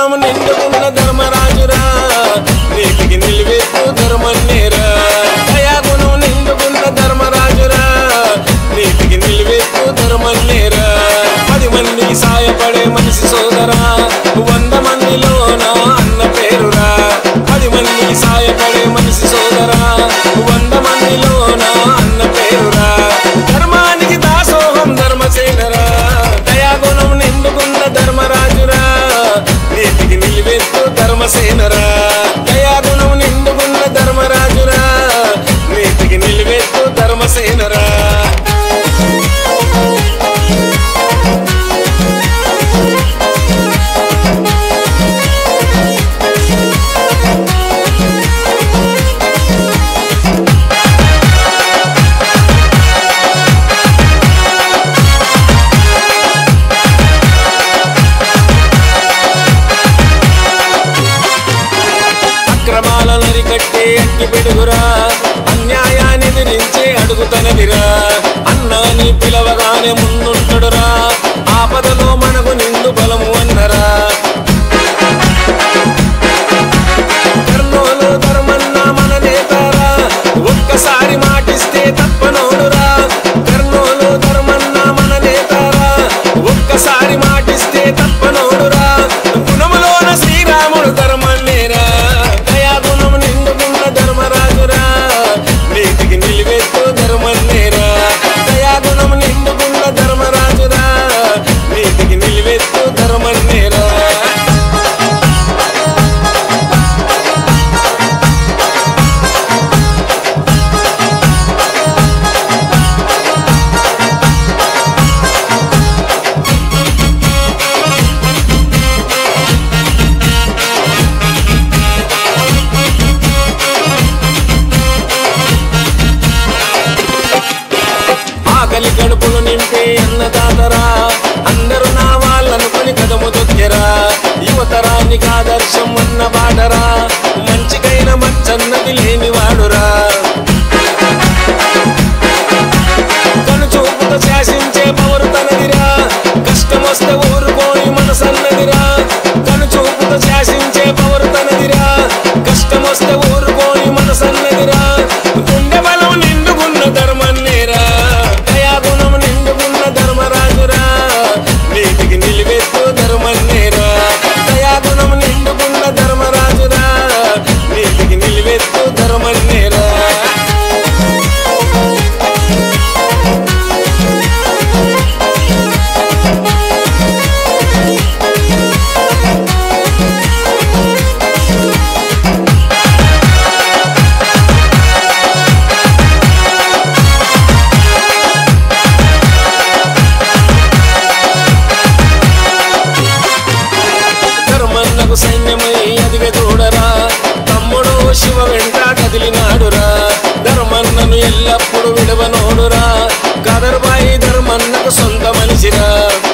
దయాగుణం నిండుకున్న ధర్మరాజురా నీతికి నిలివేస్తూ ధర్మన్నేరా దయాగుణం నిండుకున్న ధర్మరాజురా నీతికి నిలివేస్తూ ధర్మన్నేరా పది మందికి సాయపడే మనిషి సోదరా వంద మందిలో నా అన్న పేరురా పది మందికి సాయపడే మనిషి సోదరా వంద మందిలో నా అన్న పేరురా ధర్మానికి దాసోహం ధర్మసేనరా దయాగుణం నిండుకున్న ధర్మరాజురా నీతికి నిలివేస్తూ ధర్మసేనరా దయాగుణం నిండుకున్న ధర్మరాజురా నీతికి నిలివేస్తూ ధర్మసేనరా అక్రమాలను అరికట్టే అగ్గి పెడుగురా అన్యాయాన్ని ఎదిరించే అడుగుతనదిరా అన్నాని పిలవగానే ముందుంటడురా ఆపదలో మనకు నిండు బలము అన్నరా కర్నూలు ధర్మన్న మన నేతారా ఒక్కసారి మాటిస్తే తప్పనోడురా కర్నూలు ధర్మన్న మన నేతారా ఒక్కసారి మాటిస్తే తప్పనోడురా గుణములోన శ్రీరాముడు ధర్మన్నేరా దయాగుణం నిండుకున్న ధర్మరాజురా నీతికి నిలివేస్తూ ధర్మన్నేరా దయాగుణం నిండుకున్న ధర్మరాజురా నీతికి నిలివేస్తూ ధర్మన్నేరా ఆకలి కడుపులు నింపే అన్నదాతరా అందరూ నా వాళ్ళనుకొని కదము దొక్కెరా యువతరానికి ఆదర్శం ఉన్న బాటరా మంచికైన మచ్చన్నది లేని వాడురా కను చూపుతో శాసించే పవరు తనదిరా కష్టం వస్తే ఊరుకోని మనసన్నదిరా కను చూపుతో శాసించే పవరు తనదిరా కష్టం వస్తే ఊరుకోని మనసన్నదిరా గుండె బలం నిండుకున్న ధర్మన్నేరా దయాగుణం నిండుకున్న ధర్మరాజురా నీతికి నిలివేస్తూ ధర్మన్నేరా దయాగుణం నిండుకున్న ధర్మరాజురా నీతికి నిలివేస్తూ ధర్మన్నేరా ధర్మన్నకు సైన్యమై అదిగ చూడరా తమ్ముడు శివ వెంట కదిలినాడురా ధర్మన్నను ఎల్లప్పుడు విడవనోడురా కదర్బాయి ధర్మన్నకు సొంత మనిషిరా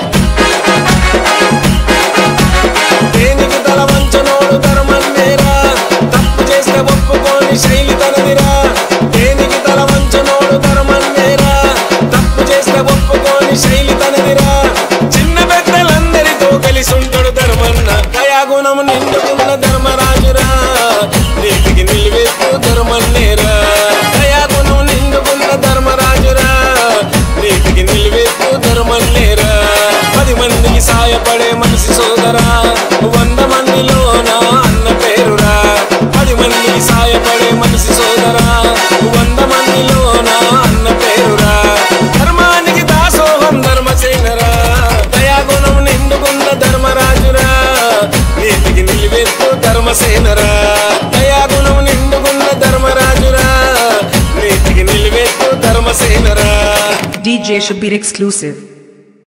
దేనికి తల వంచనోడు ధర్మన్నేరా తప్పు చేస్తే ఒప్పుకోని శైలి తనదిరా దేనికి తల వంచనోడు ధర్మన్నేరా తప్పు చేస్తే ఒప్పుకోని శైలి తనదిరా చిన్న పెద్దలందరితో కలిసి ఉంటాడు ధర్మన్న దయాగుణం నిండుకున్న ధర్మరాజురా నీతికి నిలివేస్తూ ధర్మన్నేరా దయాగుణం నిండుకున్న ధర్మరాజురా నీతికి నిలివేస్తూ ధర్మన్నేరా పది మందికి సాయపడే మనిషి సోదరా వంద మందిలో నా అన్న పేరురా పది మందికి సాయపడే మనిషి సోదరా వంద మందిలో నా అన్న పేరురా ధర్మానికి దాసోహం ధర్మసేనరా దయాగుణం నిండుకున్న ధర్మరాజురా నీతికి నిలివేస్తూ ధర్మసేనరా దయాగుణం నిండుకున్న ధర్మరాజురా నీతికి నిలివేస్తూ ధర్మసేనరా DJ Shabir exclusive.